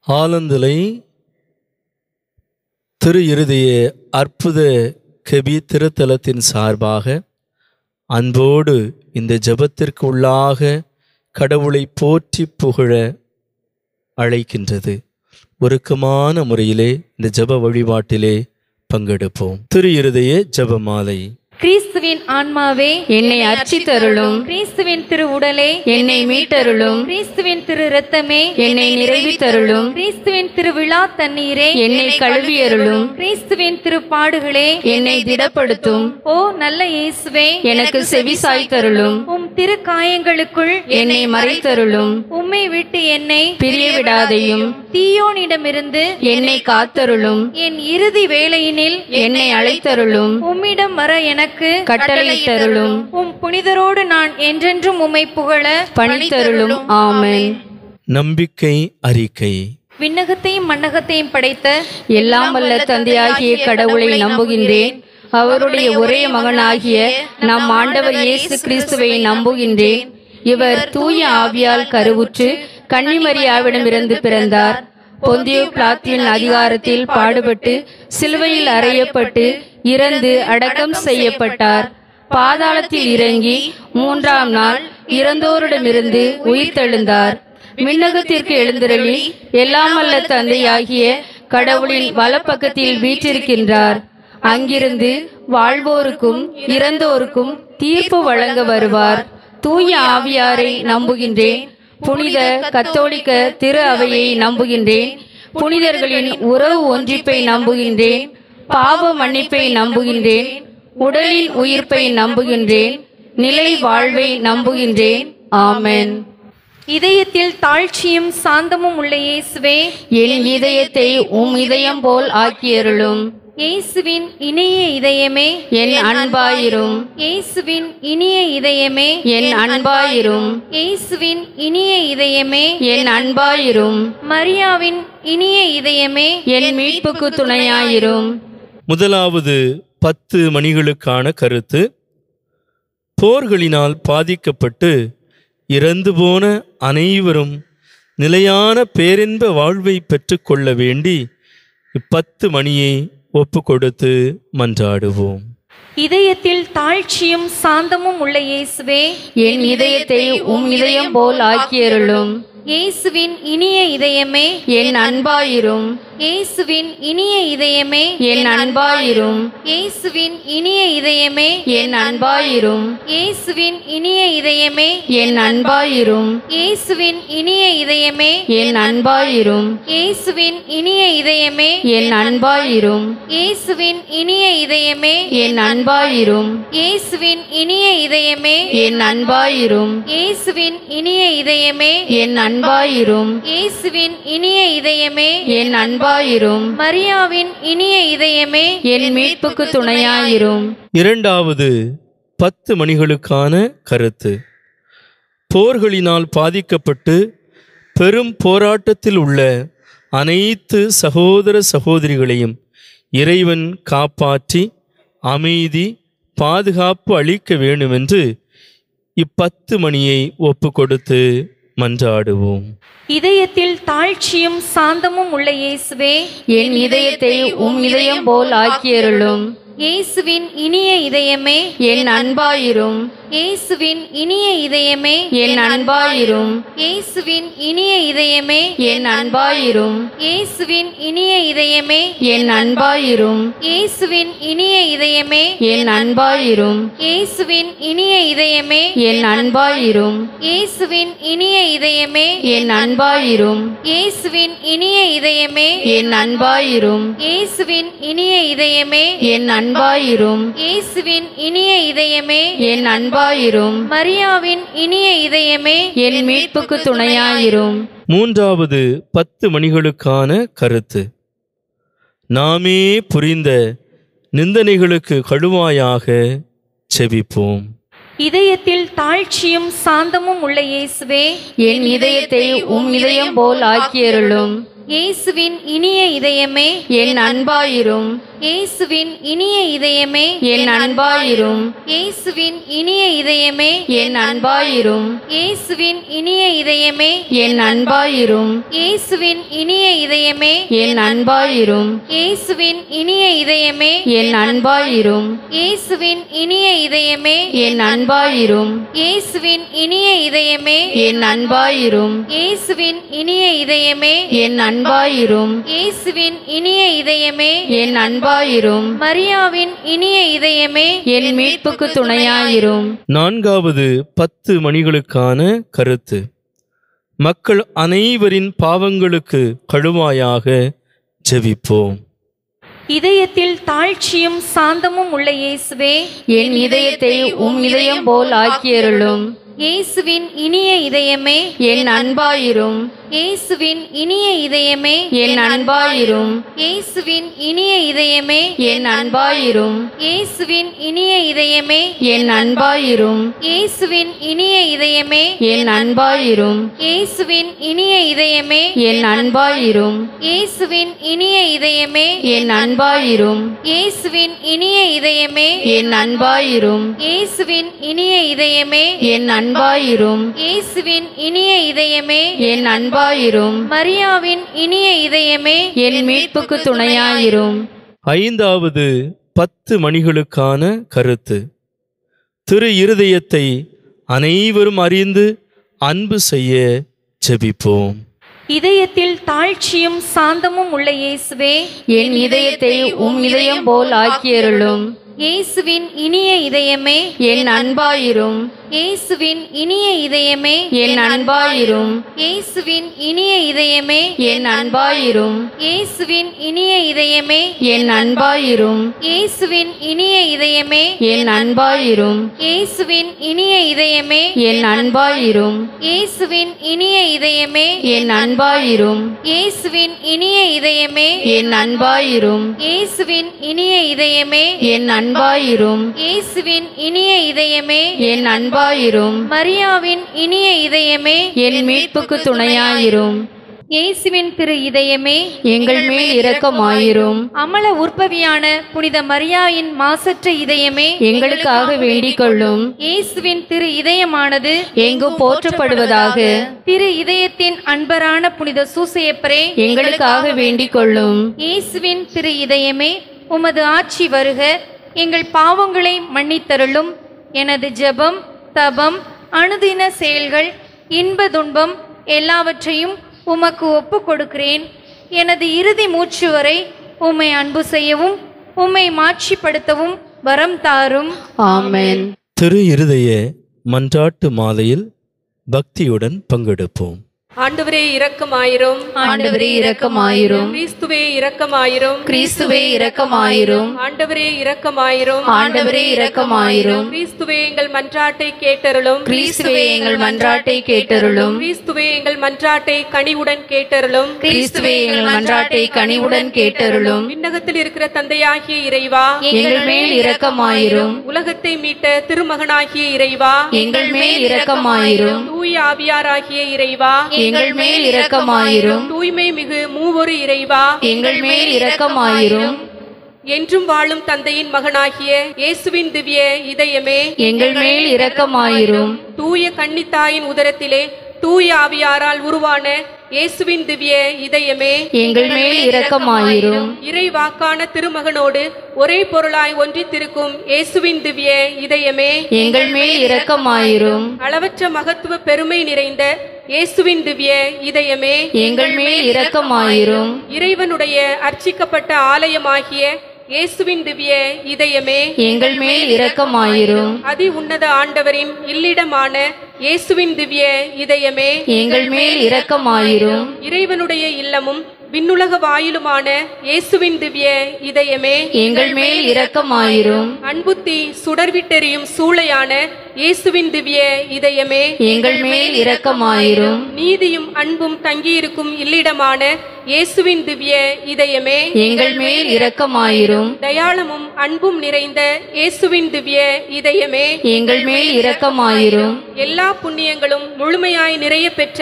ஆலந்தலை திரு இருதய அற்புத கெபி திருத்தலத்தின் சார்பாக அன்போடு இந்த ஜெபத்திற்கு உள்ளாக கடவுளை போற்றி புகழ அழைக்கின்றது ஒருக்கமான முறையிலே இந்த ஜெப வழிபாட்டிலே பங்கெடுப்போம் திரு இருதய ஜெபமாலை கிறிஸ்துவின் ஆன்மாவே என்னை அர்ச்சித்தருளும் கிறிஸ்துவின் திரு உடலே என்னை மீட்டருளும் கிறிஸ்துவின் திரு இரத்தமே என்னை நிறைவித்தருளும் கிறிஸ்துவின் திரு விழா தண்ணீரே என்னை கழுவியருளும் கிறிஸ்துவின் திரு பாடுகளே என்னை திடப்படுத்தும் ஓ நல்ல இயேசுவே எனக்கு செவி சாய்த்தருளும் உம் திரு காயங்களுக்குள் என்னை மறைத்தருளும் உம்மை விட்டு என்னை பிரிய விடாதையும் தீயோனிடமிருந்து என்னை காத்தருளும் என் இறுதி வேளையினில் என்னை அழைத்தருளும் உம்மிடம் வர எனக்கு கட்டளையிட்டருளும் உம் புனிதரோடு நான் என்றென்றும் உம்மை புகழ பணித்தருளும் ஆமென் நம்பிக்கை அறிக்கை விண்ணகத்தையும் மண்ணகத்தையும் படைத்த எல்லாம் வல்ல தந்தையாகிய கடவுளை நம்புகின்றேன் அவருடைய ஒரே மகனாகிய நம் ஆண்டவர் இயேசு கிறிஸ்துவை நம்புகின்றேன் இவர் தூய ஆவியால் கருவுற்று கன்னிமரியாவிடமிருந்து பிறந்தார் பொந்தியோ பிளாத்தியின் அதிகாரத்தில் பாடுபட்டு சிலுவையில் அறையப்பட்டு இறந்து அடக்கம் செய்யப்பட்டார் பாதாளத்தில் இறங்கி மூன்றாம் நாள் இறந்தோரிடமிருந்து உயிர்த்தெழுந்தார் விண்ணகத்திற்கு எழுந்திரளி எல்லாம் வல்ல தந்தையாகிய கடவுளின் வலப்பக்கத்தில் வீற்றிருக்கின்றார் அங்கிருந்து வாழ்வோருக்கும் இறந்தோருக்கும் தீர்ப்பு வழங்க வருவார் தூய ஆவியாரை நம்புகின்றேன் புனித கத்தோலிக்க திரு அவையை நம்புகின்றேன் புனிதர்களின் உறவு ஒன்றிப்பை நம்புகின்றேன் பாவ மன்னிப்பை நம்புகின்றேன் உடலின் உயிர்ப்பை நம்புகின்றேன் நிலை வாழ்வை நம்புகின்றேன் ஆமென் இதயத்தில் தாழ்ச்சியும் சாந்தமும் உள்ள இயேசுவே என் இதயத்தை உம் இதயம் போல் ஆக்கியருளும் இயேசுவின் இனிய இதயமே என் அன்பாயிரும் இயேசுவின் இனிய இதயமே என் அன்பாயிரும் இயேசுவின் இனிய இதயமே என் அன்பாயிரும் மரியாவின் இனிய இதயமே என் மீட்புக்கு துணையாயிரும் முதலாவது பத்து மணிகளுக்கான கருத்து போர்களினால் பாதிக்கப்பட்டு இறந்து போன அனைவரும் நிலையான பேரின்ப வாழ்வை பெற்றுக்கொள்ள வேண்டி இப்பத்து மணியை ஒப்பு கொடுத்து மன்றாடுவோம் இதயத்தில் தாழ்ச்சியும் சாந்தமும் உள்ள இயேசுவே என் இதயத்தை உம் இதயம் போல் ஆக்கியருளும் இயேசுவின் இனிய இதயமே என் அன்பாயிரும் இயேசுவின் இனிய இதயமே என் அன்பாயிரும் இயேசுவின் இனிய இதயமே என் அன்பாயிரும் இயேசுவின் இனிய இதயமே என் அன்பாயிரும் இயேசுவின் இனிய இதயமே என் அன்பாயிரும் இயேசுவின் இனிய இதயமே என் அன்பாயிரும் இயேசுவின் இனிய இதயமே என் அன்பாயிரும் இயேசுவின் இனிய இதயமே என் அன்பாயிரும் இயேசுவின் இனிய இதயமே என் அன்பாயிரும் இயேசுவின் இனிய இதயமே என் அன்பாயிரும் மரியாவின் இனிய இதயமே என் மீட்புக்கு துணையாயிரும் இரண்டாவது பத்து மணிகளுக்கான கருத்து போர்களினால் பாதிக்கப்பட்டு பெரும் போராட்டத்தில் உள்ள அனைத்து சகோதர சகோதரிகளையும் இறைவன் காப்பாற்றி அமைதி பாதுகாப்பு அளிக்க வேண்டுமென்று இப்பத்து மணியை ஒப்பு கொடுத்து மன்றாடுவோம் இதயத்தில் தாழ்ச்சியும் சாந்தமும் உள்ள இயேசுவே என் இதயத்தை உம் இதயம் போல் ஆக்கியருளும் இயேசுவின் இனிய இதயமே என் அன்பாயிரும் இயேசுவின் இனிய இதயமே என் அன்பாயிரும் இயேசுவின் இனிய இதயமே என் அன்பாயிரும் இயேசுவின் இனிய இதயமே என் அன்பாயிரும் இயேசுவின் இனிய இதயமே என் அன்பாயிரும் இயேசுவின் இனிய இதயமே என் அன்பாயிரும் இயேசுவின் இனிய இதயமே என் அன்பாயிரும் இயேசுவின் இனிய இதயமே என் அன்பாயிரும் இயேசுவின் இனிய இதயமே என் அன்பாயிரும் இயேசுவின் இனிய இதயமே என் அன்பாயிரும் மரியாவின் இனிய இதயமே என் மீட்புக்கு துணையாயிரும் மூன்றாவது பத்து மணிகளுக்கான கருத்து நாமே புரிந்த நிந்தனைகளுக்கு கழுவாயாக செபிப்போம் இதயத்தில் தாழ்ச்சியும் சாந்தமும் உள்ள இயேசுவே என் இதயத்தை உம் இதயம் போல் ஆக்கியருளும் இயேசுவின் இனிய இதயமே என் அன்பாயிரும் இயேசுவின் இனிய இதயமே என் அன்பாயிரும் இயேசுவின் இனிய இதயமே என் அன்பாயிரும் இயேசுவின் இனிய இதயமே என் அன்பாயிரும் இயேசுவின் இனிய இதயமே என் அன்பாயிரும் இயேசுவின் இனிய இதயமே என் அன்பாயிரும் இயேசுவின் இனிய இதயமே என் அன்பாயிரும் இயேசுவின் இனிய இதயமே என் அன்பாயிரும் இயேசுவின் இனிய இதயமே என் அன்பாயிரும் இயேசுவின் இனிய இதயமே என் அன்பாயிரும் மரியாவின் இனிய இதயமே என் மீட்புக்கு துணையாயிரும் நான்காவது பத்து மணிகளுக்கான கருத்து மக்கள் அனைவரின் பாவங்களுக்கு கழுவாயாக ஜெபிப்போம் இதயத்தில் தாழ்ச்சியும் சாந்தமும் உள்ள இயேசுவே என் இதயத்தை உம் இதயம் போல் ஆக்கியருளும் இயேசுவின் இனிய இதயமே என் அன்பாயிரும் இயேசுவின் இனிய இதயமே என் அன்பாயிரும் இயேசுவின் இனிய இதயமே என் அன்பாயிரும் இயேசுவின் இனிய இதயமே என் அன்பாயிரும் இயேசுவின் இனிய இதயமே என் அன்பாயிரும் இயேசுவின் இனிய இதயமே என் அன்பாயிரும் இயேசுவின் இனிய இதயமே என் அன்பாயிரும் இயேசுவின் இனிய இதயமே என் அன்பாயிரும் இயேசுவின் இனிய இதயமே என் அன்பாயிரும் இயேசுவின் இனிய இதயமே என் அன்பாயிரும் மரியாவின் இனிய இதயமே என் மீட்புக்கு துணையாயிரும் ஐந்தாவது பத்து மணிகளுக்கான கருத்து திரு இருதயத்தை அனைவரும் அறிந்து அன்பு செய்ய ஜெபிப்போம் இதயத்தில் தாழ்ச்சியும் சாந்தமும் உள்ள இயேசுவே என் இதயத்தை உம் இதயம் போல் ஆக்கியருளும் இயேசுவின் இனிய இதயமே என் அன்பாயிரும் இயேசுவின் இனிய இதயமே என் அன்பாயிரும் இயேசுவின் இனிய இதயமே என் அன்பாயிரும் இயேசுவின் இனிய இதயமே என் அன்பாயிரும் இயேசுவின் இனிய இதயமே என் அன்பாயிரும் இயேசுவின் இனிய இதயமே என் அன்பாயிரும் இயேசுவின் இனிய இதயமே என் அன்பாயிரும் இயேசுவின் இனிய இதயமே என் அன்பாயிரும் இயேசுவின் இனிய இதயமே என் அன்பாயிரும் இயேசுவின் இனிய இதயமே என் அன்பாயிரும் மரியாவின் இனிய இதயமே என் மீட்புக்கு துணையாயிரும் இயேசுவின் திரு இதயமே எங்கள் மேல் இரக்கமாயிரும் அமல உற்பவியான புனித மரியாயின் மாசற்ற இதயமே எங்களுக்காக வேண்டிக் கொள்ளும் இயேசுவின் திரு இதயமானது எங்கும் போற்றப்படுவதாக திரு இதயத்தின் அன்பரான புனித சூசையப்பரே எங்களுக்காக வேண்டிக் கொள்ளும் இயேசுவின் திரு இதயமே உமது ஆட்சி வருக எங்கள் பாவங்களை மன்னித்தருளும் எனது ஜெபம் தபம் அனுதின செயல்கள் இன்ப துன்பம் எல்லாவற்றையும் உமக்கு ஒப்பு கொடுக்கிறேன் எனது இறுதி மூச்சு வரை உம்மை அன்பு செய்யவும் உம்மை மாட்சிப்படுத்தவும் வரம் தாரும் ஆமென் திரு இருதய மன்றாட்டு மாலையில் பக்தியுடன் பங்கெடுப்போம் ஆண்டவரே இரக்கமாயிரும் ஆண்டவரே இரக்கமாயிரும் கிறிஸ்துவே இரக்கமாயிரும் கிறிஸ்துவே இரக்கமாயிரும் ஆண்டவரே இரக்கமாயிரும் ஆண்டவரே இரக்கமாயிரும் கிறிஸ்துவே எங்கள் மன்றாட்டை கேட்டருளும் கிறிஸ்துவே எங்கள் மன்றாட்டை கேட்டருளும் கிறிஸ்துவே எங்கள் மன்றாட்டை கனிவுடன் கேட்டருளும் கிறிஸ்துவே எங்கள் மன்றாட்டை கனிவுடன் கேட்டருளும் விண்ணகத்தில் இருக்கிற தந்தையாகிய இறைவா எங்கள் மேல் இரக்கமாயிரும் உலகத்தை மீட்ட திருமகனாகிய இறைவா எங்கள் மேல் இரக்கமாயிரும் தூய ஆவியாராகிய இறைவா எங்கள் மேல் இரக்கமாயிரும் தூய்மை மிகு மூவொரு இறைவா எங்கள் மேல் இரக்கமாயிரும் என்றும் வாழும் தந்தையின் மகனாகிய இயேசுவின் திவ்ய இதயமே எங்கள் மேல் இரக்கமாயிரும் தூய கன்னித்தாயின் உதரத்திலே தூய ஆவியாரால் உருவான இயேசுவின் திவ்ய இதயமே எங்கள் மேல் இரக்கமாயிரும் இறைவாக்கான திருமகனோடு ஒரே பொருளாய் ஒன்றித்திருக்கும் இயேசுவின் திவ்ய இதயமே எங்கள் மேல் இரக்கமாயிரும் அளவற்ற மகத்துவ பெருமை நிறைந்த இயேசுவின் திவ்ய இதயமே எங்கள் மேல் இரக்கமாயிரும் இறைவனுடைய அர்ச்சிக்கப்பட்ட ஆலயமாகிய இயேசுவின் திவ்ய இதயமே எங்கள் மேல் இரக்கமாயிரும் அதி உன்னத ஆண்டவரின் இல்லிடமான இயேசுவின் திவ்ய இதயமே எங்கள் மேல் இரக்கமாயிரும் இறைவனுடைய இல்லமும் விண்ணுலக வாயிலுமான இயேசுவின் திவ்ய இதயமே எங்கள் மேல் இரக்கமாயிரும் அன்புத்தி சுடர்விட்டெறியும் சூளையான இயேசுவின் திவ்ய இதயமே எங்கள் மேல் இரக்கமாயிரும் நீதியும் அன்பும் தங்கியிருக்கும் இல்லிடமான இயேசுவின் திவ்ய இதயமே எங்கள் மேல் இரக்கமாயிரும் தயாளமும் அன்பும் நிறைந்த இயேசுவின் திவ்ய இதயமே எங்கள் மேல் இரக்கமாயிரும் எல்லா புண்ணியங்களும் முழுமையாய் நிறைய பெற்ற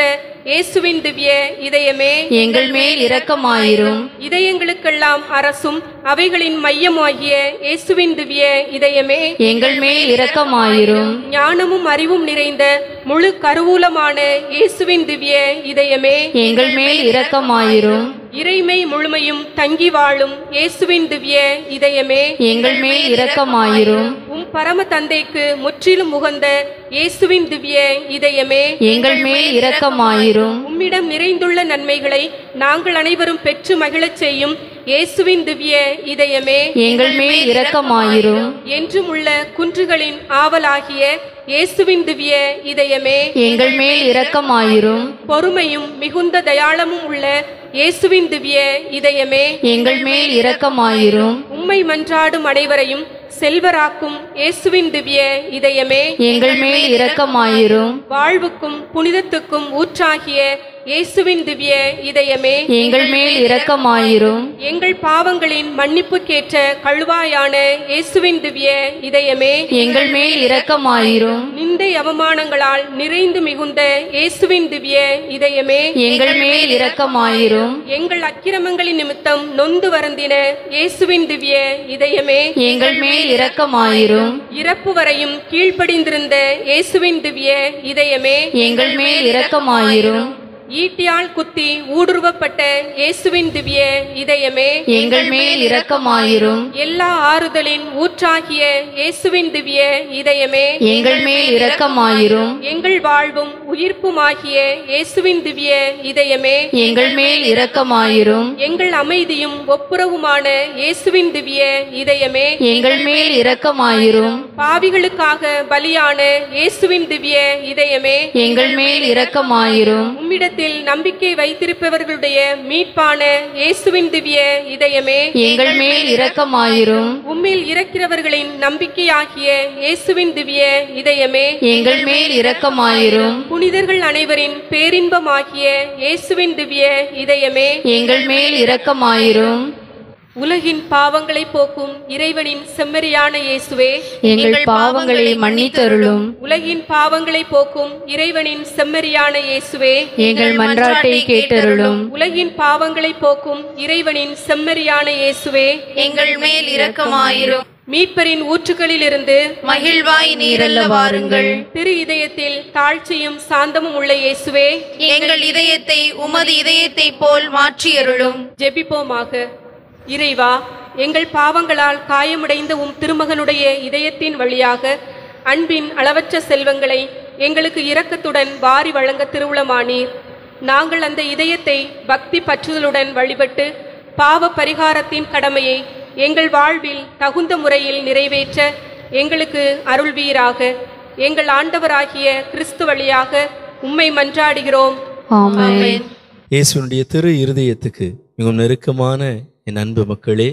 இயேசுவின் திவ்ய இதயமே எங்கள் மேல் இரக்கமாயிரும் இதயங்களுக்கெல்லாம் அரசும் அவைகளின் மையமாகிய இயேசுவின் திவ்ய இதயமே எங்கள் மேல் இரக்கமாயிரும் ஞானமும் அறிவும் நிறைந்த முழு கருவூலமான இயேசுவின் திவ்ய இதயமே எங்கள் மேல் இரக்கமாயிரும் இறைமை முழுமையும் தங்கி வாழும் இயேசுவின் திவ்ய இதயமே எங்கள் மேல் இரக்கமாயிரும் உம் பரம தந்தைக்கு முற்றிலும் உகந்த இயேசுவின் திவ்ய இதயமே எங்கள் மேல் இரக்கமாயிரும் உம்மிடம் நிறைந்துள்ள நன்மைகளை நாங்கள் அனைவரும் பெற்று மகிழச் செய்யும் இயேசுவின் திவ்ய இதயமே எங்கள் மேல் இரக்கமாயிரும் என்றும் உள்ள குன்றுகளின் ஆவலாகிய இயேசுவின் திவ்ய இதயமே எங்கள் மேல் இரக்கமாயிரும் பொறுமையும் மிகுந்த தயாளமும் உள்ள இயேசுவின் திவ்ய இதயமே எங்கள் மேல் இரக்கமாயிரும் உம்மை மன்றாடும் அனைவரையும் செல்வராக்கும் இயேசுவின் திவ்ய இதயமே எங்கள் மேல் இரக்கமாயிரும் வாழ்வுக்கும் புனிதத்துக்கும் ஊற்றாகிய இயேசுவின் திவ்ய இதயமே எங்கள் மேல் இரக்கமாயிரும் எங்கள் பாவங்களின் மன்னிப்புக்கேற்ற கழுவாயான இயேசுவின் திவ்ய இதயமே எங்கள் மேல் இரக்கமாயிரும் நிந்தை அவமானங்களால் நிறைந்து மிகுந்த இயேசுவின் திவ்ய இதயமே எங்கள் மேல் இரக்கமாயிரும் எங்கள் அக்கிரமங்களின் நிமித்தம் நொந்து வருந்தின இயேசுவின் திவ்ய இதயமே எங்கள் மேல் இரக்கமாயிரும் இறப்பு வரையும் கீழ்ப்படிந்திருந்த இயேசுவின் திவ்ய இதயமே எங்கள் மேல் இரக்கமாயிரும் ஈட்டியால் குத்தி ஊடுருவப்பட்ட இயேசுவின் திவ்ய இதயமே எங்கள் மேல் இரக்கமாயிரும் எல்லா ஆறுதலின் ஊற்றாகிய இயேசுவின் திவ்ய இதயமே எங்கள் மேல் இரக்கமாயிரும் எங்கள் வாழ்வும் உயிர்ப்புமாகிய இயேசுவின் திவ்ய இதயமே எங்கள் மேல் இரக்கமாயிரும் எங்கள் அமைதியும் ஒப்புரவுமான இயேசுவின் திவ்ய இதயமே எங்கள் மேல் இரக்கமாயிரும் பாவிகளுக்காக பலியான இயேசுவின் திவ்ய இதயமே எங்கள் மேல் இரக்கமாயிரும் உம்மிடத்தில் நம்பிக்கை வைத்திருப்பவர்களுடைய மீட்பான இயேசுவின் திவ்ய இதயமே எங்கள் மேல் இரக்கமாயிரும் உம்மில் இருக்கிறவர்களின் நம்பிக்கையாகிய இயேசுவின் திவ்ய இதயமே எங்கள் மேல் இரக்கமாயிரும் புனிதர்கள் அனைவரின் பேரின்பமாகிய இயேசுவின் திவ்ய இதயமே எங்கள் மேல் இரக்கமாயிரும் உலகின் பாவங்களை போக்கும் இறைவனின் செம்மறியான இயேசுவே எங்கள் பாவங்களை மன்னித்தருளும் உலகின் பாவங்களை போக்கும் இறைவனின் செம்மறியான இயேசுவே எங்கள் மன்றாட்டை கேட்டருளும் உலகின் பாவங்களை போக்கும் இறைவனின் செம்மறியான இயேசுவே எங்கள் மேல் இரக்கமாயிரும் மீட்பரின் ஊற்றுகளிலிருந்து மகிழ்வாய் நீரல்ல வாருங்கள் திரு இதயத்தில் தாழ்ச்சியும் சாந்தமும் உள்ள இயேசுவே எங்கள் இதயத்தை உமது இதயத்தை போல் மாற்றியருளும் ஜெபிப்போமாக இறைவா எங்கள் பாவங்களால் காயமுடைந்த உம் திருமகனுடைய இதயத்தின் வழியாக அன்பின் அளவற்ற செல்வங்களை எங்களுக்கு இரக்கத்துடன் வாரி வழங்க திருவுளமானீர் நாங்கள் அந்த இதயத்தை பக்தி பற்றுதலுடன் வழிபட்டு பாவ பரிகாரத்தின் கடமையை எங்கள் வாழ்வில் தகுந்த முறையில் நிறைவேற்ற எங்களுக்கு அருள்வீராக எங்கள் ஆண்டவராகிய கிறிஸ்து வழியாக உம்மை மன்றாடுகிறோம் ஆமென் இயேசுனுடைய திரு இருதயத்துக்கு மிகவும் நெருக்கமான என் அன்பு மக்களே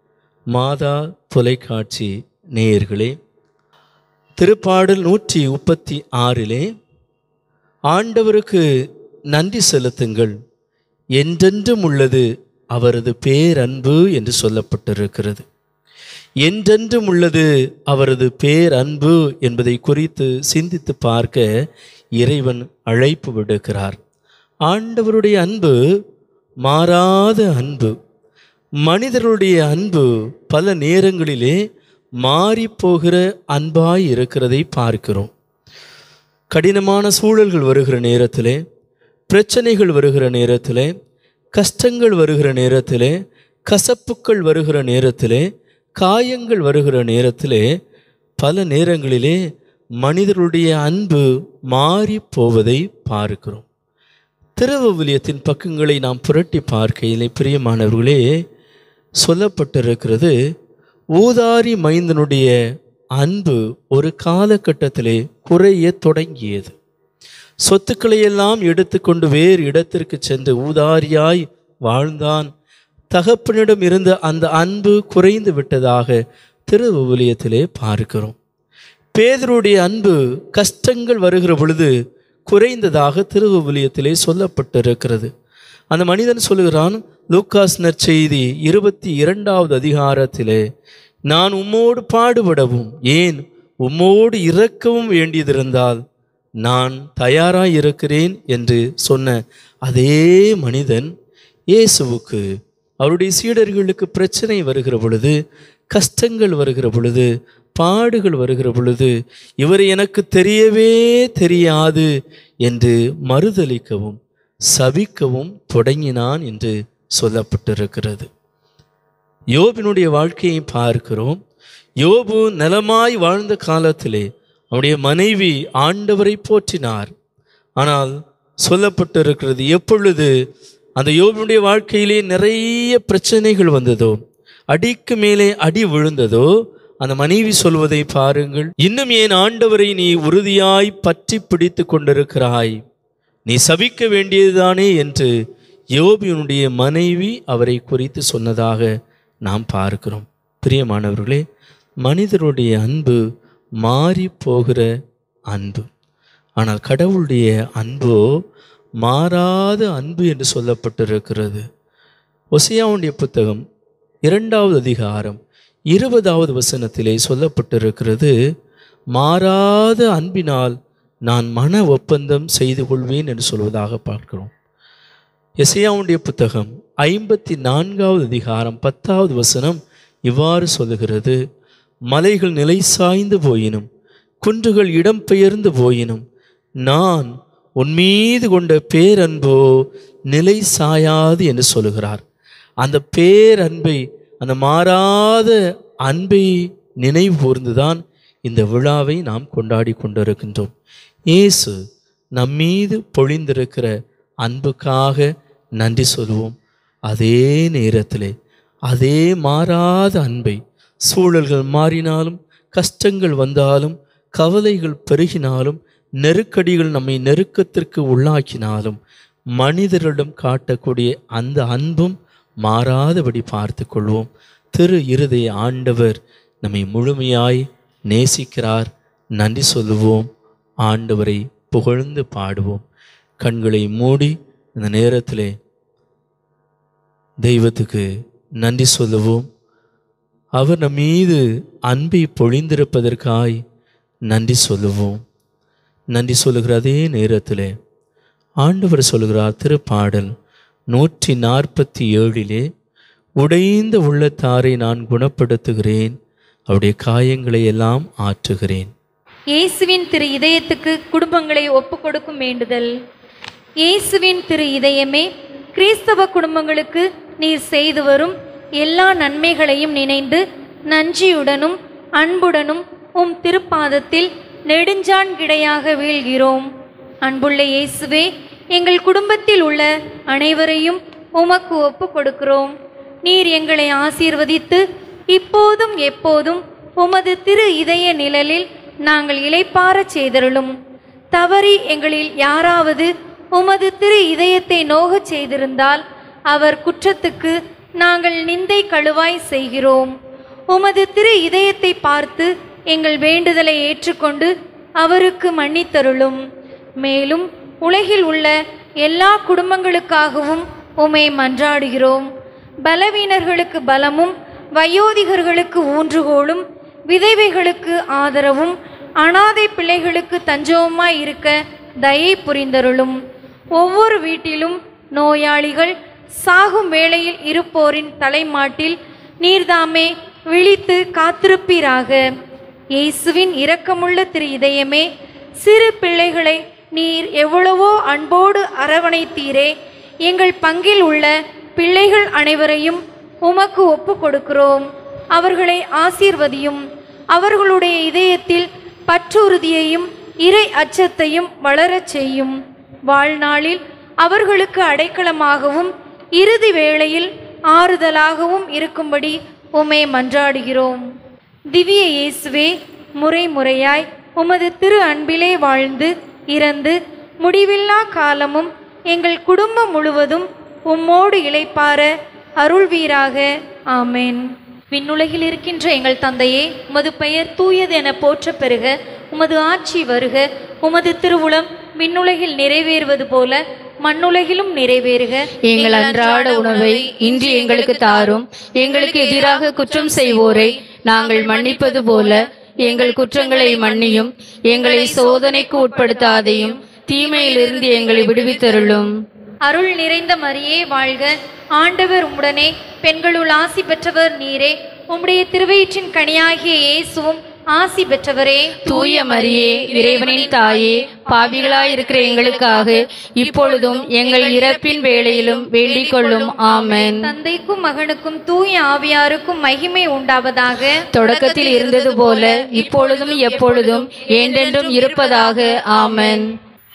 மாதா தொலைக்காட்சி நேயர்களே திருப்பாடல் நூற்றி முப்பத்தி ஆறிலே ஆண்டவருக்கு நன்றி செலுத்துங்கள் என்றென்றும் உள்ளது அவரது பேரன்பு என்று சொல்லப்பட்டிருக்கிறது என்றென்றும் உள்ளது அவரது பேரன்பு என்பதை குறித்து சிந்தித்து பார்க்க இறைவன் அழைப்பு விடுக்கிறார் ஆண்டவருடைய அன்பு மாறாத அன்பு மனிதர்களுடைய அன்பு பல நேரங்களிலே மாறிப்போகிற அன்பாய் இருக்கிறதை பார்க்கிறோம் கடினமான சூழல்கள் வருகிற நேரத்திலே பிரச்சனைகள் வருகிற நேரத்திலே கஷ்டங்கள் வருகிற நேரத்திலே கசப்புக்கள் வருகிற நேரத்திலே காயங்கள் வருகிற நேரத்திலே பல நேரங்களிலே மனிதர்களுடைய அன்பு மாறி போவதை பார்க்கிறோம் திருவவிலியத்தின் பக்கங்களை நாம் புரட்டி பார்க்கையிலே பிரியமானவர்களே சொல்லப்பட்டிருக்கிறது ஊதாரி மைந்தனுடைய அன்பு ஒரு காலகட்டத்திலே குறைய தொடங்கியது சொத்துக்களை எல்லாம் எடுத்துக்கொண்டு வேறு இடத்திற்கு சென்று ஊதாரியாய் வாழ்ந்தான் தகப்பனிடம் இருந்த அந்த அன்பு குறைந்து விட்டதாக திருவிவிலியத்திலே பார்க்கிறோம் பேதருடைய அன்பு கஷ்டங்கள் வருகிற பொழுது குறைந்ததாக திருவிவிலியத்திலே சொல்லப்பட்டிருக்கிறது அந்த மனிதன் சொல்லுகிறான் லூக்காஸ் நற்செய்தி இருபத்தி இரண்டாவது அதிகாரத்திலே நான் உம்மோடு பாடுபடவும் ஏன் உம்மோடு இறக்கவும் வேண்டியதிருந்தால் நான் தயாராய் இருக்கிறேன் என்று சொன்ன அதே மனிதன் இயேசுவுக்கு அவருடைய சீடர்களுக்கு பிரச்சனை வருகிற பொழுது கஷ்டங்கள் வருகிற பொழுது பாடுகள் வருகிற பொழுது இவர் எனக்கு தெரியவே தெரியாது என்று மறுதலிக்கவும் சபிக்கவும் தொடங்கினான் என்று சொல்லப்பட்டிருக்கிறது யோபினுடைய வாழ்க்கையை பார்க்கிறோம் யோபு நலமாய் வாழ்ந்த காலத்திலே அவனுடைய மனைவி ஆண்டவரை போற்றினார் ஆனால் சொல்லப்பட்டிருக்கிறது எப்பொழுது அந்த யோபினுடைய வாழ்க்கையிலே நிறைய பிரச்சனைகள் வந்ததோ அடிக்கு மேலே அடி விழுந்ததோ அந்த மனைவி சொல்வதை பாருங்கள் இன்னும் ஏன் ஆண்டவரை நீ உறுதியாய் பற்றி பிடித்து கொண்டிருக்கிறாய் நீ சபிக்க வேண்டியதுதானே என்று யோபியனுடைய மனைவி அவரை குறித்து சொன்னதாக நாம் பார்க்கிறோம் பிரியமானவர்களே மனிதருடைய அன்பு மாறி போகிற அன்பு ஆனால் கடவுளுடைய அன்போ மாறாத அன்பு என்று சொல்லப்பட்டிருக்கிறது ஒசியாவுடைய புத்தகம் இரண்டாவது அதிகாரம் இருபதாவது வசனத்திலே சொல்லப்பட்டிருக்கிறது மாறாத அன்பினால் நான் மன ஒப்பந்தம் செய்து கொள்வேன் என்று சொல்வதாக பார்க்கிறோம் எசையாவுடைய புத்தகம் ஐம்பத்தி நான்காவது அதிகாரம் பத்தாவது வசனம் இவ்வாறு சொல்லுகிறது மலைகள் நிலை சாய்ந்து போயினும் குன்றுகள் இடம்பெயர்ந்து போயினும் நான் உன் மீது கொண்ட பேரன்போ நிலை சாயாது என்று சொல்லுகிறார் அந்த பேரன்பை அந்த மாறாத அன்பை நினைவு கூர்ந்துதான் இந்த விழாவை நாம் கொண்டாடி கொண்டிருக்கின்றோம் இயேசு நம்மீது பொழிந்திருக்கிற அன்புக்காக நன்றி சொல்வோம் அதே நேரத்திலே அதே மாறாத அன்பை சூழல்கள் மாறினாலும் கஷ்டங்கள் வந்தாலும் கவலைகள் பெருகினாலும் நெருக்கடிகள் நம்மை நெருக்கத்திற்கு உள்ளாக்கினாலும் மனிதரிடம் காட்டக்கூடிய அந்த அன்பும் மாறாதபடி பார்த்து கொள்வோம் திரு இருதய ஆண்டவர் நம்மை முழுமையாய் நேசிக்கிறார் நன்றி சொல்லுவோம் ஆண்டவரை புகழ்ந்து பாடுவோம் கண்களை மூடி இந்த நேரத்திலே தெய்வத்துக்கு நன்றி சொல்லுவோம் அவர் நம் மீது அன்பை பொழிந்திருப்பதற்காய் நன்றி சொல்லுவோம் நன்றி சொல்லுகிற அதே நேரத்திலே ஆண்டவர் சொல்கிறார் திருப்பாடல் நூற்றி நாற்பத்தி ஏழிலே உடைந்த உள்ளத்தாரை நான் குணப்படுத்துகிறேன் அவருடைய காயங்களை எல்லாம் ஆற்றுகிறேன் இயேசுவின் திரு இதயத்துக்கு குடும்பங்களை ஒப்புக் கொடுக்கும் வேண்டுதல் இயேசுவின் திரு இதயமே கிறிஸ்தவ குடும்பங்களுக்கு நீர் செய்து வரும் எல்லா நன்மைகளையும் நினைந்து நன்றியுடனும் அன்புடனும் உம் திருப்பாதத்தில் நெடுஞ்சான்கிடையாக வீழ்கிறோம் அன்புள்ள இயேசுவே எங்கள் குடும்பத்தில் உள்ள அனைவரையும் உமக்கு ஒப்புக் கொடுக்கிறோம் நீர் எங்களை ஆசீர்வதித்து இப்போதும் எப்போதும் உமது திரு இதய நிழலில் நாங்கள் இளைப்பாரச் செய்தருளும் தவறி எங்களில் யாராவது உமது திரு இதயத்தை நோகச் செய்திருந்தால் அவர் குற்றத்துக்கு நாங்கள் நிந்தை கழுவாய் செய்கிறோம் உமது திரு இதயத்தை பார்த்து எங்கள் வேண்டுதலை ஏற்றுக்கொண்டு அவருக்கு மன்னித்தருளும் மேலும் உலகில் உள்ள எல்லா குடும்பங்களுக்காகவும் உமை மன்றாடுகிறோம் பலவீனர்களுக்கு பலமும் வயோதிகர்களுக்கு ஊன்றுகோலும் விதைவைகளுக்கு ஆதரவும் அனாதை பிள்ளைகளுக்கு தஞ்சவுமாய் இருக்க தயை புரிந்தருளும் ஒவ்வொரு வீட்டிலும் நோயாளிகள் சாகும் வேளையில் இருப்போரின் தலைமாட்டில் நீர்தாமே விழித்து காத்திருப்பீராக இயேசுவின் இரக்கமுள்ள திரு இதயமே சிறு பிள்ளைகளை நீர் எவ்வளவோ அன்போடு அரவணைத்தீரே எங்கள் பங்கில் உள்ள பிள்ளைகள் அனைவரையும் உமக்கு ஒப்பு கொடுக்கிறோம் அவர்களை ஆசீர்வதியும் அவர்களுடைய இதயத்தில் பற்றுறுதியையும் இறை அச்சத்தையும் வளரச் செய்யும் வாழ்நாளில் அவர்களுக்கு அடைக்கலமாகவும் இறுதி வேளையில் ஆறுதலாகவும் இருக்கும்படி உமை மன்றாடுகிறோம் திவ்ய இயேசுவே முறை முறையாய் உமது திரு அன்பிலே வாழ்ந்து இறந்து முடிவில்லா காலமும் எங்கள் குடும்பம் முழுவதும் உம்மோடு இளைப்பார அருள்வீராக ஆமென் விண்ணுலகில் இருக்கின்ற எங்கள் தந்தையே உமது பெயர் தூயது என போற்றப் பெறுக உமது ஆட்சி வருக உமது திருவுளம் விண்ணுலகில் நிறைவேறுவது போல மண்ணுலகிலும் நிறைவேறுக எங்கள் அன்றாட உணவை இன்று எங்களுக்கு தாரும் எங்களுக்கு எதிராக குற்றம் செய்வோரை நாங்கள் மன்னிப்பது போல எங்கள் குற்றங்களை மன்னியும் எங்களை சோதனைக்கு உட்படுத்தாதையும் தீமையிலிருந்து எங்களை விடுவித்தருளும் அருள் நிறைந்த மரியே வாழ்க ஆண்டவர் உம்முடனே பெண்களுள் ஆசி பெற்றவர் நீரே உம்முடைய திருவயிற்றின் கனியாகிய இயேசுவும் ஆசி பெற்றவரே தூய மரியே இறைவனின் தாயே பாவிகளாயிருக்கிற எங்களுக்காக இப்பொழுதும் எங்கள் இறப்பின் வேளையிலும் வேண்டிக் கொள்ளும் ஆமென் தந்தைக்கும் மகனுக்கும் தூய ஆவியாருக்கும் மகிமை உண்டாவதாக தொடக்கத்தில் இருந்தது போல இப்பொழுதும் எப்பொழுதும் என்றென்றும் இருப்பதாக ஆமென்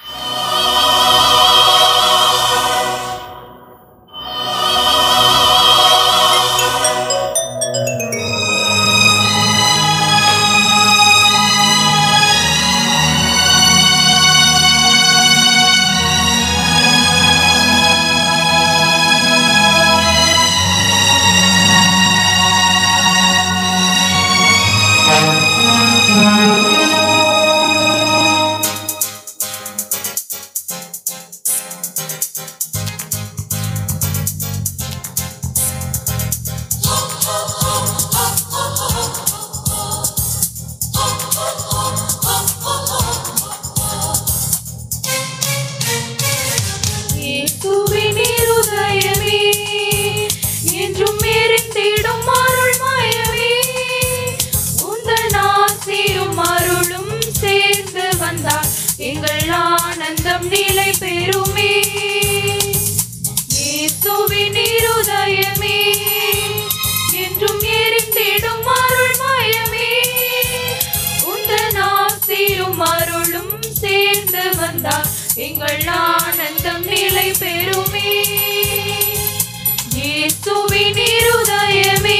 இயேசுவின் இருதயமே, என்றும் எரிந்திடும் அருள் மயமே. உந்தன் ஆசியும் அருளும் சேர்ந்து வந்தால் எங்கள் ஆனந்தம் நிலை பெறுமே இயேசுவின் இருதயமே, என்றும் எரிந்திடும் அருள் மயமே. உந்தன் ஆசியும் அருளும் சேர்ந்து வந்தால் எங்கள் ஆனந்தம் நிலை பெறுமே இயேசுவின் இருதயமே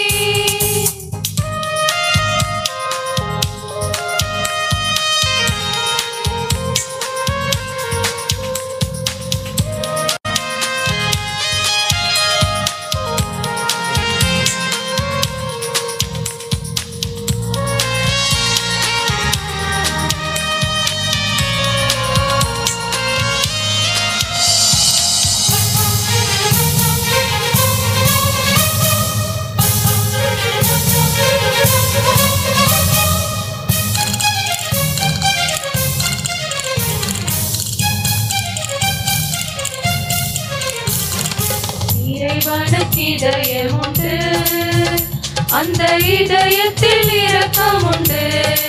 இறைவனுக்கு இதயம் உண்டு அந்த இதயத்தில் இரக்கம் உண்டு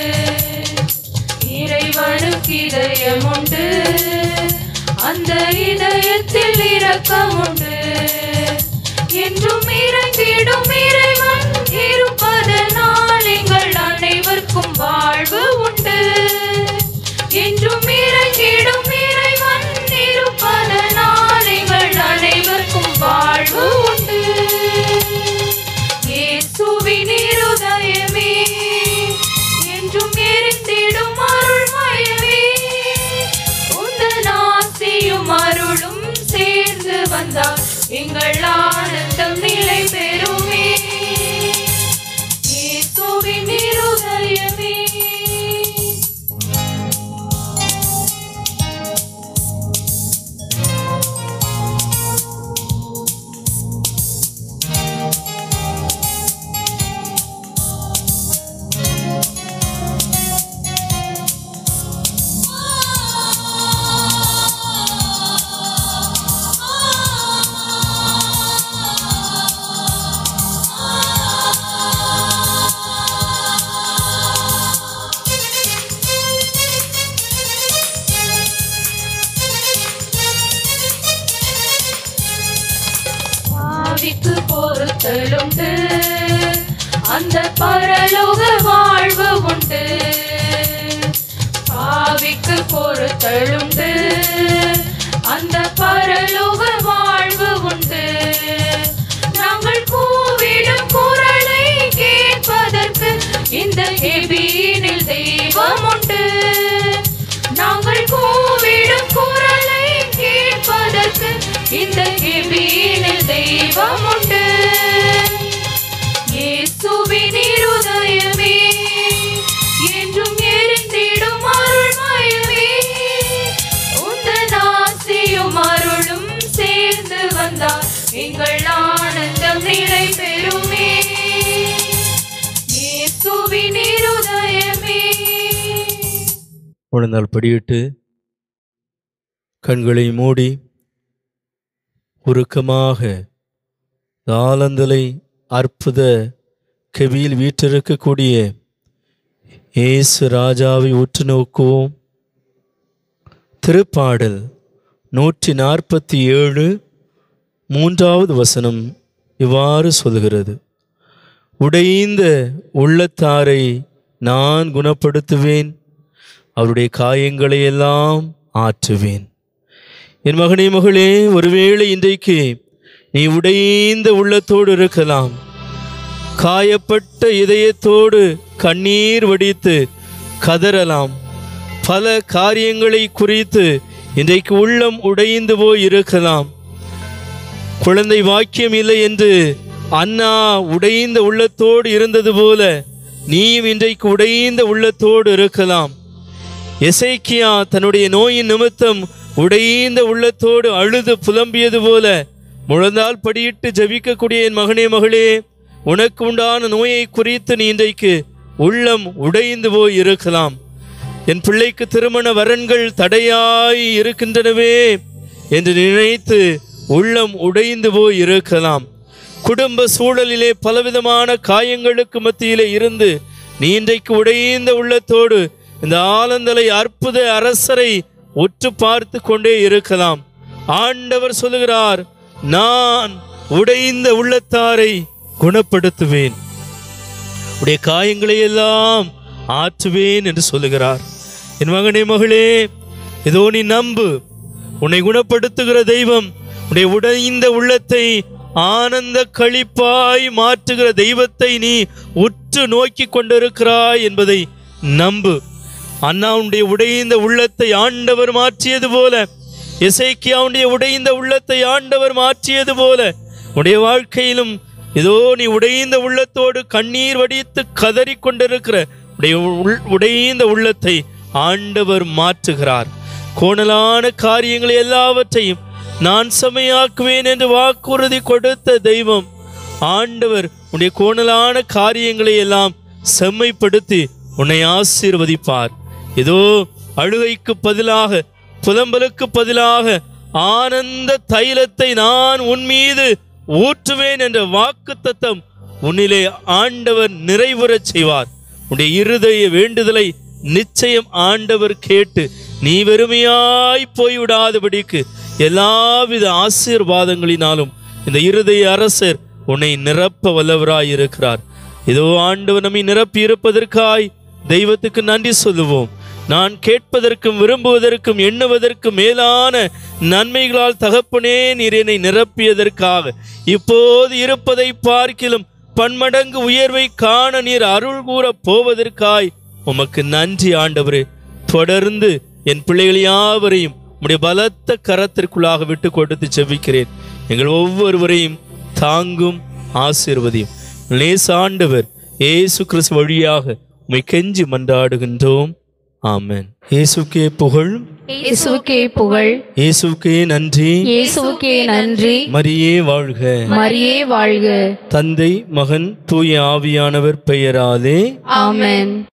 இறைவனுக்கு இதயம் உண்டு அந்த இதயத்தில் இரக்கம் உண்டு என்றும் இறங்கிடும் இறைவன் இருப்பதனால் எங்கள் அனைவருக்கும் வாழ்வு உண்டு என்றும் இறங்கிடும் இறைவன் இருப்பதனால் எங்கள் அனைவருக்கும் வாழ்வு உண்டு இயேசுவின் இருதயமே என்றும் எரிந்திடும் அருள் மயமே உந்தன் ஆசியும் அருளும் சேர்ந்து வந்தால் எங்கள் ஆனந்தம் நிலை பெறுமே இயேசுவின் இருதயமே பாவிக்கு பொறுத்தலுண்டு அந்த பரலோக வாழ்வு உண்டு பாவிக்கு பொறுத்தலுண்டு அந்த பரலோக வாழ்வு உண்டு நாங்கள் கூவிடும் குரலை கேட்பதற்கு இந்த எபீனில் தெய்வம் உண்டு நாங்கள் கூவிடும் குரலை கேட்பதற்கு இந்த எபீனில் தெய்வம் உண்டு இயேசுவின் இருதயமே என்றும் எரிந்திடும் அருள்மயமே உந்தன் ஆசியும் அருளும் சேர்ந்து வந்தால் எங்கள் ஆனந்தம் நிலை பெறுமே இயேசுவின் இருதயமே உணர்ந்தால் படியிட்டு கண்களை மூடி உருக்கமாக தாளந்தலை அற்புத கவியில் வீற்றிருக்கக்கூடிய இயேசு ராஜாவை உற்று நோக்குவோம் திருப்பாடல் நூற்றி நாற்பத்தி ஏழு மூன்றாவது வசனம் இவ்வாறு சொல்கிறது உடைந்த உள்ளத்தாரை நான் குணப்படுத்துவேன் அவருடைய காயங்களை எல்லாம் ஆற்றுவேன் என் மகனே மகளே ஒருவேளை இன்றைக்கு நீ உடைந்த உள்ளத்தோடு இருக்கலாம் காயப்பட்ட இதயத்தோடு கண்ணீர் வடித்து கதறலாம் பல காரியங்களை குறித்து இன்றைக்கு உள்ளம் உடைந்து போய் இருக்கலாம் குழந்தை வாக்கியம் இல்லை என்று அண்ணா உடைந்த உள்ளத்தோடு இருந்தது போல நீயும் இன்றைக்கு உடைந்த உள்ளத்தோடு இருக்கலாம் எசேக்கியா தன்னுடைய நோயின் நிமித்தம் உடைந்த உள்ளத்தோடு அழுது புலம்பியது போல முழந்தால் படியிட்டு ஜபிக்கக்கூடிய என் மகனே மகளே உனக்கு உண்டான நோயை குறித்து நீ இன்றைக்கு உள்ளம் உடைந்து போய் இருக்கலாம் என் பிள்ளைக்கு திருமண வரன்கள் தடையாய் இருக்கின்றனவே என்று நினைத்து உள்ளம் உடைந்து போய் இருக்கலாம் குடும்ப சூழலிலே பலவிதமான காயங்களுக்கு மத்தியிலே இருந்து நீ இன்றைக்கு உடைந்த உள்ளத்தோடு இந்த ஆலந்தலை அற்புத அரசரை உற்று பார்த்து கொண்டே இருக்கலாம் ஆண்டவர் சொல்லுகிறார் நான் உடைந்த உள்ளத்தாரை குணப்படுத்துவேன் உடைய காயங்களை எல்லாம் ஆற்றுவேன் என்று சொல்லுகிறார் என் மகனே மகளே இதோ நீ நம்பு உன்னை குணப்படுத்துகிற தெய்வம் உன்னுடைய உடைந்த உள்ளத்தை ஆனந்த களிப்பாய் மாற்றுகிற தெய்வத்தை நீ உற்று நோக்கி கொண்டிருக்கிறாய் என்பதை நம்பு அண்ணாவுடைய உடைந்த உள்ளத்தை ஆண்டவர் மாற்றியது போல எசைக்கியாவுடைய உடைந்த உள்ளத்தை ஆண்டவர் மாற்றியது போல உடைய வாழ்க்கையிலும் ஏதோ நீ உடைந்த உள்ளத்தோடு கண்ணீர் வடித்து கதறி கொண்டிருக்கிற உடைய உள்- உடைந்த உள்ளத்தை ஆண்டவர் மாற்றுகிறார் கோணலான காரியங்களை எல்லாவற்றையும் நான் செமையாக்குவேன் என்று வாக்குறுதி கொடுத்த தெய்வம் ஆண்டவர் உன்னுடைய கோணலான காரியங்களை எல்லாம் செம்மைப்படுத்தி உன்னை ஆசீர்வதிப்பார் இதோ அழுகைக்கு பதிலாக புலம்பலுக்கு பதிலாக ஆனந்த தைலத்தை நான் உன் மீது ஊற்றுவேன் என்ற வாக்குத்தத்தம் உன்னிலே ஆண்டவர் நிறைவுறச் செய்வார் உன்னுடைய இருதய வேண்டுதலை நிச்சயம் ஆண்டவர் கேட்டு நீ வெறுமையாய் போய்விடாதபடிக்கு எல்லாவித ஆசீர்வாதங்களினாலும் இந்த இருதய அரசர் உன்னை நிரப்ப வல்லவராய் இருக்கிறார் இதோ ஆண்டவர் நம்மை நிரப்பி இருப்பதற்காய் தெய்வத்துக்கு நன்றி சொல்லுவோம் நான் கேட்பதற்கும் விரும்புவதற்கும் எண்ணுவதற்கும் மேலான நன்மைகளால் தகப்பனே நீர் என்னை நிரப்பியதற்காக இப்போது இருப்பதை பார்க்கிலும் பன்மடங்கு உயர்வை காண நீர் அருள் கூற போவதற்காய் உமக்கு நன்றி ஆண்டவரே தொடர்ந்து என் பிள்ளைகள் யாவரையும் உம்முடைய பலத்த கரத்திற்குள்ளாக விட்டு கொடுத்து செவிக்கிறேன் எங்கள் ஒவ்வொருவரையும் தாங்கும் ஆசீர்வதியும் லேச ஆண்டவர் இயேசு கிறிஸ்து வழியாக உம்மை கெஞ்சி மன்றாடுகின்றோம் ஆமென் இயேசுக்கே புகழ் இயேசுவுக்கே புகழ் இயேசுக்கே நன்றி இயேசுவுக்கே நன்றி மரியே வாழ்க மரியே வாழ்க தந்தை மகன் தூய ஆவியானவர் பெயராலே ஆமென்